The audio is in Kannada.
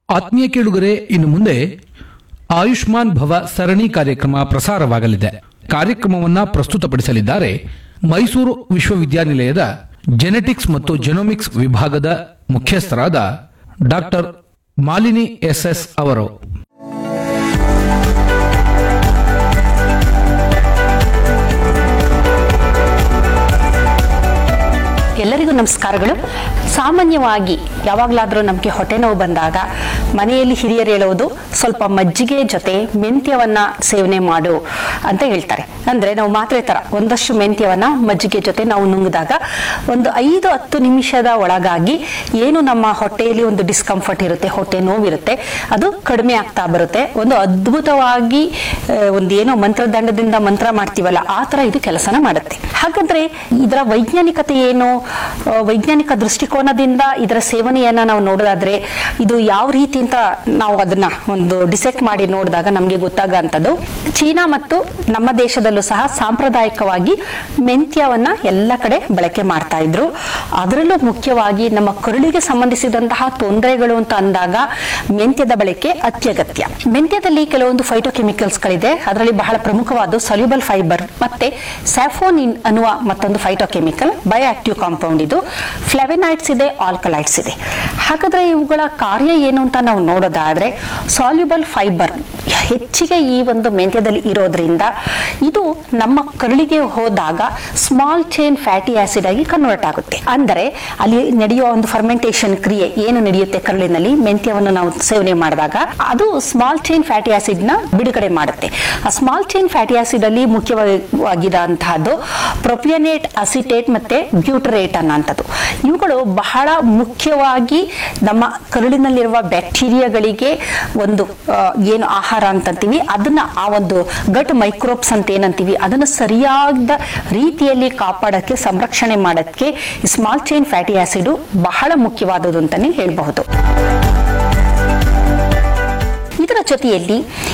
ಆತ್ಮೀಯ ಕೇಳುಗರೆ ಇನ್ನು ಮುಂದೆ ಆಯುಷ್ಮಾನ್ ಭವ ಸರಣಿ ಕಾರ್ಯಕ್ರಮ ಪ್ರಸಾರವಾಗಲಿದೆ ಕಾರ್ಯಕ್ರಮವನ್ನ ಪ್ರಸ್ತುತಪಡಿಸಲಿದ್ದಾರೆ ಮೈಸೂರು ವಿಶ್ವವಿದ್ಯಾನಿಲಯದ ಜೆನೆಟಿಕ್ಸ್ ಮತ್ತು ಜೆನೋಮಿಕ್ಸ್ ವಿಭಾಗದ ಮುಖ್ಯಸ್ಥರಾದ ಡಾಕ್ಟರ್ ಮಾಲಿನಿ ಎಸ್ಎಸ್ ಅವರು ಎಲ್ಲರಿಗೂ ನಮಸ್ಕಾರಗಳು ಸಾಮಾನ್ಯವಾಗಿ ಯಾವಾಗಲಾದರೂ ನಮಗೆ ಹೊಟ್ಟೆ ನೋವು ಬಂದಾಗ ಮನೆಯಲ್ಲಿ ಹಿರಿಯರು ಹೇಳುವುದು ಸ್ವಲ್ಪ ಮಜ್ಜಿಗೆ ಜೊತೆ ಮೆಂತ್ಯವನ್ನ ಸೇವನೆ ಮಾಡು ಅಂತ ಹೇಳ್ತಾರೆ ಅಂದ್ರೆ ನಾವು ಮಾತ್ರೆ ತರ ಒಂದಷ್ಟು ಮೆಂತ್ಯವನ್ನ ಮಜ್ಜಿಗೆ ಜೊತೆ ನಾವು ನುಂಗಿದಾಗ ಒಂದು ಐದು ಹತ್ತು ನಿಮಿಷದ ಒಳಗಾಗಿ ಏನು ನಮ್ಮ ಹೊಟ್ಟೆಯಲ್ಲಿ ಒಂದು ಡಿಸ್ಕಂಫರ್ಟ್ ಇರುತ್ತೆ ಹೊಟ್ಟೆ ನೋವಿರುತ್ತೆ ಅದು ಕಡಿಮೆ ಆಗ್ತಾ ಬರುತ್ತೆ ಒಂದು ಅದ್ಭುತವಾಗಿ ಆ, ಒಂದು ಏನೋ ಮಂತ್ರದಂಡದಿಂದ ಮಂತ್ರ ಮಾಡ್ತೀವಲ್ಲ ಆ ತರ ಇದು ಕೆಲಸನ ಮಾಡುತ್ತೆ ಹಾಗಾದ್ರೆ ಇದರ ವೈಜ್ಞಾನಿಕತೆ ಏನು ಆ, ವೈಜ್ಞಾನಿಕ ದೃಷ್ಟಿಕೋನದಿಂದ ಇದರ ಸೇವನೆಯನ್ನ ನಾವು ನೋಡೋದಾದ್ರೆ ಇದು ಯಾವ ರೀತಿ ಅಂತ ನಾವು ಅದನ್ನ ಒಂದು ಡಿಸೆಕ್ಟ್ ಮಾಡಿ ನೋಡಿದಾಗ ನಮಗೆ ಗೊತ್ತಾಗಂಥದ್ದು ಚೀನಾ ಮತ್ತು ನಮ್ಮ ದೇಶದಲ್ಲೂ ಸಹ ಸಾಂಪ್ರದಾಯಿಕವಾಗಿ ಮೆಂತ್ಯವನ್ನ ಎಲ್ಲ ಕಡೆ ಬಳಕೆ ಮಾಡ್ತಾ ಇದ್ರು ಅದರಲ್ಲೂ ಮುಖ್ಯವಾಗಿ ನಮ್ಮ ಕರುಳಿಗೆ ಸಂಬಂಧಿಸಿದಂತಹ ತೊಂದರೆಗಳು ಅಂತ ಅಂದಾಗ ಮೆಂತ್ಯದ ಬಳಕೆ ಅತ್ಯಗತ್ಯ ಮೆಂತ್ಯದಲ್ಲಿ ಕೆಲವೊಂದು ಫೈಟೋಕೆಮಿಕಲ್ಸ್ ಗಳಿದೆ ಅದರಲ್ಲಿ ಬಹಳ ಪ್ರಮುಖವಾದ ಸೊಲ್ಯೂಬಲ್ ಫೈಬರ್ ಮತ್ತೆ ಸ್ಯಾಫೋನಿನ್ ಅನ್ನುವ ಮತ್ತೊಂದು ಫೈಟೋಕೆಮಿಕಲ್ ಬಯೋಆಕ್ಟಿವ್ ಕಾಂಪೌಂಡ್ ಇದು ಫ್ಲೆವೆನೈಟ್ಸ್ ಇದೆ ಆಲ್ಕಲೈಟ್ಸ್ ಇದೆ ಹಾಗಾದ್ರೆ ಇವುಗಳ ಕಾರ್ಯ ಏನು ಅಂತ ನಾವು ನೋಡೋದಾದ್ರೆ ಸಾಲ್ಯುಬಲ್ ಫೈಬರ್ ಹೆಚ್ಚಿಗೆ ಈ ಒಂದು ಮೆಂತ್ಯದಲ್ಲಿ ಇರೋದ್ರಿಂದ ಇದು ನಮ್ಮ ಕರುಳಿಗೆ ಹೋದಾಗ ಸ್ಮಾಲ್ ಚೈನ್ ಫ್ಯಾಟಿ ಆಸಿಡ್ ಆಗಿ ಕನ್ವರ್ಟ್ ಆಗುತ್ತೆ ಅಂದರೆ ಅಲ್ಲಿ ನಡೆಯುವ ಒಂದು ಫರ್ಮೆಂಟೇಷನ್ ಕ್ರಿಯೆ ಏನು ನಡೆಯುತ್ತೆ ಕರುಳಿನಲ್ಲಿ ಮೆಂತ್ಯವನ್ನು ನಾವು ಸೇವನೆ ಮಾಡಿದಾಗ ಅದು ಸ್ಮಾಲ್ ಚೈನ್ ಫ್ಯಾಟಿ ಆಸಿಡ್ ನ ಬಿಡುಗಡೆ ಮಾಡುತ್ತೆ ಆ ಸ್ಮಾಲ್ ಚೈನ್ ಫ್ಯಾಟಿ ಆಸಿಡ್ ಅಲ್ಲಿ ಮುಖ್ಯವಾಗಿರುವಂತಹದ್ದು ಪ್ರೊಪಿಯನೇಟ್ ಅಸಿಟೇಟ್ ಮತ್ತೆ ಬ್ಯೂಟರೇಟ್ ಅನ್ನೋಂಥದ್ದು ಇವುಗಳು ಬಹಳ ಮುಖ್ಯವಾಗಿ ನಮ್ಮ ಕರುಳಿನಲ್ಲಿರುವ ಬ್ಯಾಕ್ಟೀರಿಯಾಗಳಿಗೆ ಒಂದು ಆ, ಏನು ಆಹಾರ ಅಂತಂತೀವಿ ಅದನ್ನ ಆ ಒಂದು ಗಟ್ ಮೈಕ್ರೋಬ್ಸ್ ಅಂತ ಏನಂತೀವಿ ಅದನ್ನ ಸರಿಯಾದ ರೀತಿಯಲ್ಲಿ ಕಾಪಾಡಕ್ಕೆ ಸಂರಕ್ಷಣೆ ಮಾಡೋಕ್ಕೆ ಸ್ಮಾಲ್ ಚೈನ್ ಫ್ಯಾಟಿ ಆಸಿಡ್ ಬಹಳ ಮುಖ್ಯವಾದದ್ದು ಅಂತಾನೆ ಹೇಳಬಹುದು ಇದರ ಜೊತೆಯಲ್ಲಿ